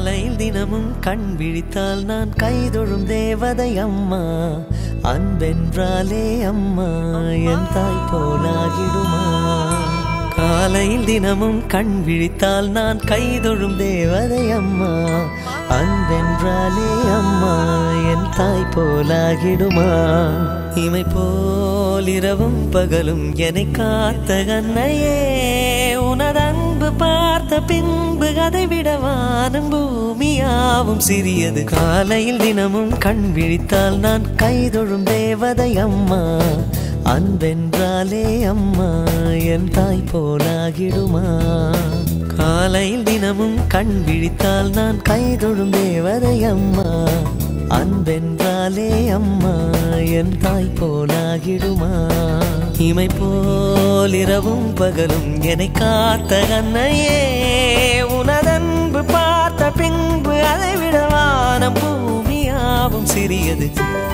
காலையில் தினமும் கண் விழித்தால் நான் கைதொழும் தேவதை அம்மா அன்பென்றாலே அம்மா என் தாய் போலாகிடுமா காலையில் தினமும் கண் விழித்தால் நான் கைதொழும் தேவதை அம்மா அன்பென்றாலே அம்மா என் தாய் போலாகிடுமா இமை போல் இரவும் பகலும் என்னை காத்த கண்ணையே உனதன்பு பார்த்த பின்பு அதை விட வானம் பூமியாவும் சிறியது காலையில் தினமும் கண் விழித்தால் நான் கைதொழும் தேவதை அம்மா அன்பென்றாலே அம்மா என் தாய் போலாகிடுமா காலையில் தினமும் கண் விழித்தால் நான் கைதொழும் தேவதை அம்மா அன்பென்றாலே அம்மா என் தாய் போலாகிடுமா இமை போல் இரவும் பகலும் என்னை காத்த கண்ணையே உனதன்பு பார்த்த பின்பு அதை விட வானம் பூமியாவும் சிறியது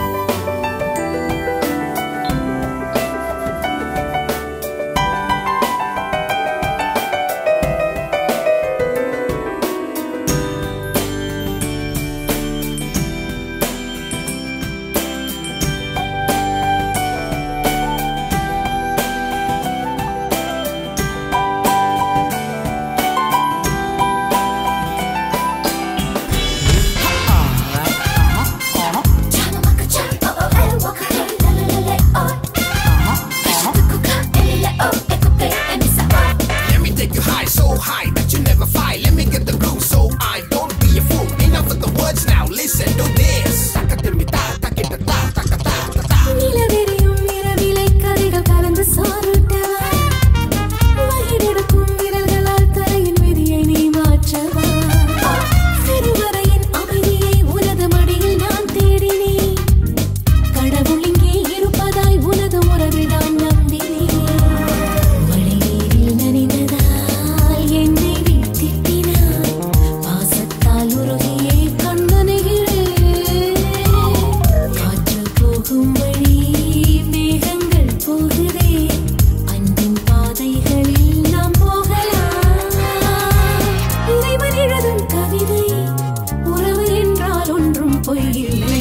Let me take you high, so high that you never fight. Let me get the groove, so I don't be a fool. Enough of the words now, listen to this. Takatimita, takitata, takata, takata. நிலவெறியும் இரவிலை கதைகள் கலந்து சாருட்டவா வயிறெடுக்கும் விரல்களால் தரையின் விதியை நீ மாற்றவா சிறுவரையின் அமைதியை உனது மடியில் நான் தேடினேன் கடவுள் இங்கே இருப்பதாய் உனது உறவில் நான் நம்பினேன் மழைநீரில் நனைந்ததால் என்னை வீழ்த்திட்டினாய் பாசத்தால் உருகியே கண்மனைகிறேன் காற்று போகும் வழி மேகங்கள் போகுதே அன்பின் பாதைகளில் நாம் போகலாம் இறைவன் எழுதும் கவிதை உறவு என்றால் ஒன்றும் பொய்யில்லை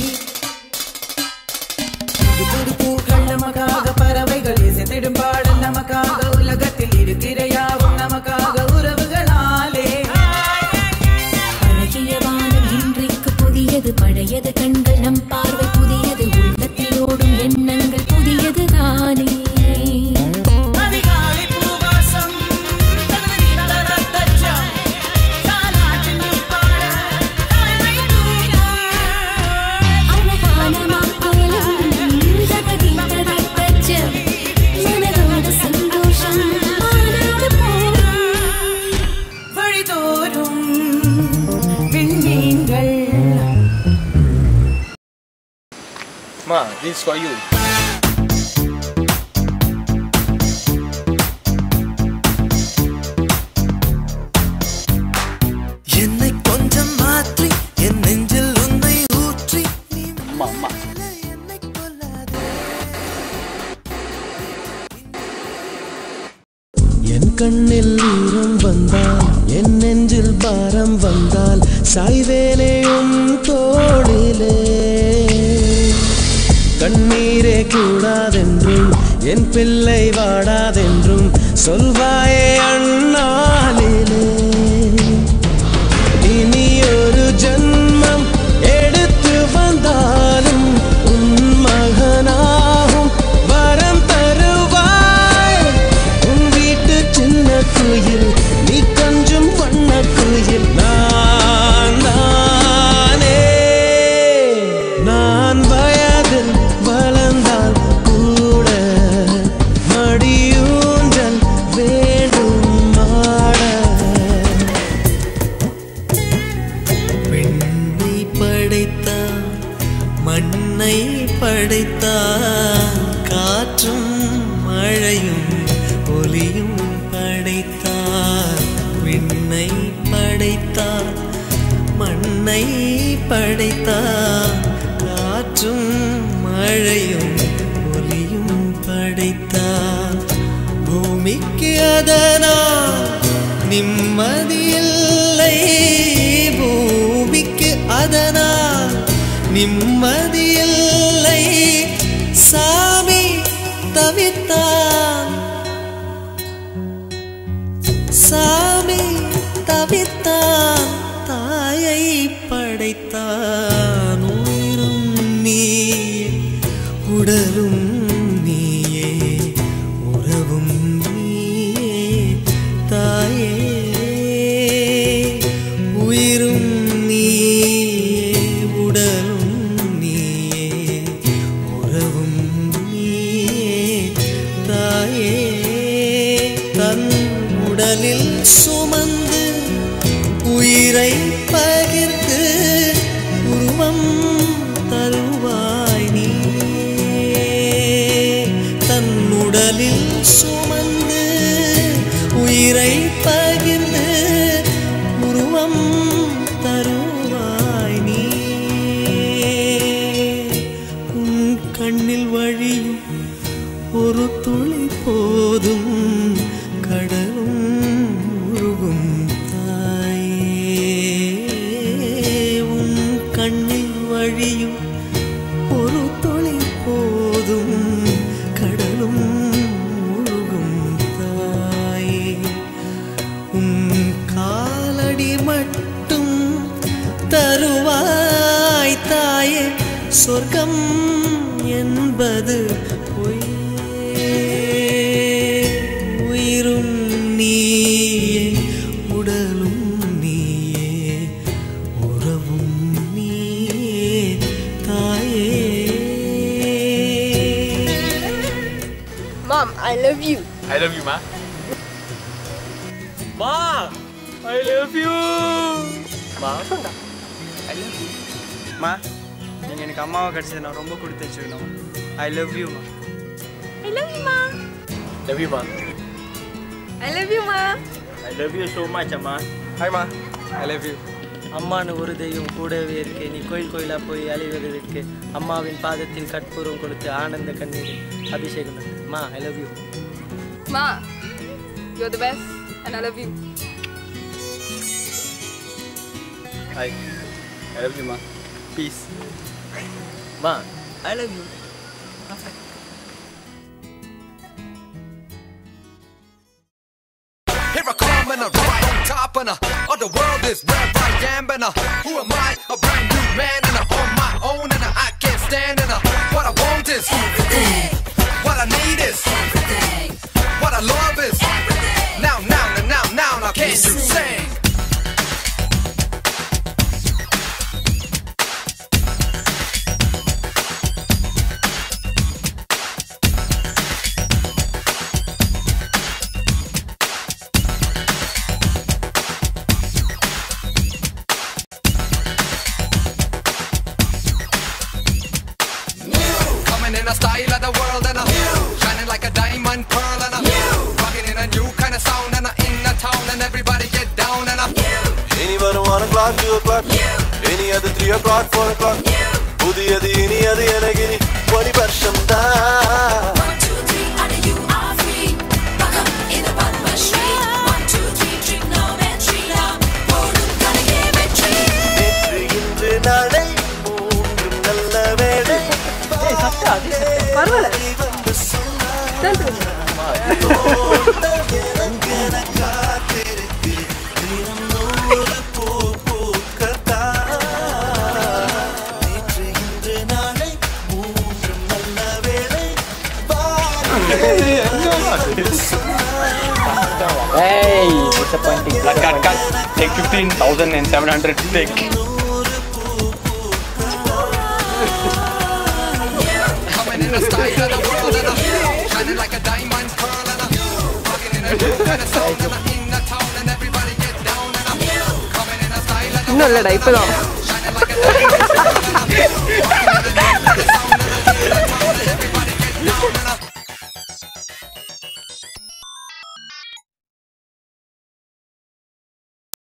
புது பூக்கள் நமக்காக பறவைகள் இசைத்திடும் பாடல் நமக்காக உலகத்தில் இருக்கிற யாவும் நமக்காக உறவுகளாலே பழகிய வானம் இன்றைக்கு புதியது பழையது கண்கள் நம் பார்வை புதியது உள்ளத்தில் ஓடும் எண்ணங்கள் புதியது தானே அதிகாலை பூவாசம் தகுதியின் தரத்தச்சம் தாலாட்டின் பாட தாய்மை தூய அழகான மாக்கோலம் ஜகதி தரைத்தச்சம் மனதோட சந்தோஷம் மாநாடு போகும் வழிதோறும் விண்மீன்கள் Ma, this for you. என்னை கொஞ்சம் மாற்றி என் நெஞ்சில் உன்னை ஊற்றி நீ அம்மா அம்மா என்னை கொல்லாதே என் கண்ணில் ஈரம் வந்தால் என் நெஞ்சில் பாரம் வந்தால் சாய்வேனேயும் தோளிலே கண்ணீரே கூடாதென்றும் என் பிள்ளை வாடாதென்றும் சொல்வாயே அண்ணாலிலே இனி ஒரு ஜன்மம் எடுத்து வந்தாலும் உன் மகனாகும் வரம் தருவாய் உன் வீட்டு சின்ன குயில் நீ கொஞ்சம் வண்ண குயில் நான் தானே நான் வயதில் வளர்ந்தால் கூட மடியூஞ்சல் வேண்டும் மாட பெண்ணை படைத்தான் மண்ணை படைத்தான் காற்றும் மழையும் ஒலியும் படைத்தான் விண்ணை படைத்தான் மண்ணை படைத்தான் காற்றும் மழையும் ஒலியும் படைத்தான் பூமிக்கு அதனால் நிம்மதியில்லை பூ நிம்மதியில்லை சாமி தவித்தான் சாமி தவித்தான் தாயை படைத்தான் உயிரும் நீயே உடலும் நீயே உறவும் நீயே தாயே உயிரும் நீயே உடலும் நீயே உறவும் நீயே தாயே தன் உடலில் சுமந்து உயிரை பகிர்ந்து உருவம் தருவாய் நீ தன் உடலில் சுமந்து உயிரை பகிர்ந்து உருவம் தருவாய் நீ உன் கண்ணில் வழியும் ஒரு துளி போதும் கடலும் உருகும் தாயே உன் கண்ணில் வழியும் ஒரு துளி போதும் கடலும் முழுகும் தாயே உன் காலடி மட்டும் தருவாய் தாயே சொர்க்கம் என்பது பொய்யே உயிரும் நீயே உடலும் நீயே உறவும் நீயே தாயே Mom, I love you. I love you, Ma. Ma, I love you. Ma, I love you. மா நீங்கள் எனக்கு அம்மாவை கிடச்சது நான் ரொம்ப கொடுத்து வச்சுக்கணும் I love you I love you, Ma. Love you, Ma. I love you, Ma. I love you so much அம்மா Hi, Ma. I love you. அம்மானு ஒரு தெய்வம் கூடவே இருக்கு நீ கோயில் கோயிலாக போய் அலைவதற்கு அம்மாவின் பாதத்தில் கற்பூரம் கொடுத்து ஆனந்த கண்ணீர் அபிஷேகம் பண்ணு. அம்மா I love you Ma, you're the best, and I love you. Hi. I love you, Ma. Peace. அம்மா I love you Here I come and I right on top and uh, of the world is where I am and uh, who am I? A brand new man and I'm on my own and uh, I can't stand and uh, what I want is what I need is what I love is now, now, now, now, now, now, can you sing? Coming in a style of the world and I'm shining like a diamond pearl and I'm rocking in a new kind of sound and I'm in the town and everybody get down and I'm இனிவரும் one o'clock, two o'clock இனி அது three o'clock, four o'clock புதியது இனியது எனக்கு இனி ஒளி வருஷம் தான் நேற்று இன்று நாளை மூன்றும் நல்ல வேளை பரவாயில்ல வந்து சொன்னார் எனக்கென காத்திருக்கு தினந்தோறும் பூ பூக்கத்தான். நேற்று இன்று நாளை மூன்றும் நல்ல வேளை Hey, disappointing. Cut, cut, cut. Take 15,700. Take. coming in a style of the world and I'm shining like a diamond pearl and I'm rocking in a new kind of sound and I'm in the town and everybody get down and I'm coming in a style of the இன்னும் இல்லடா இப்பதான் shining like a diamond pearl and I'm rocking in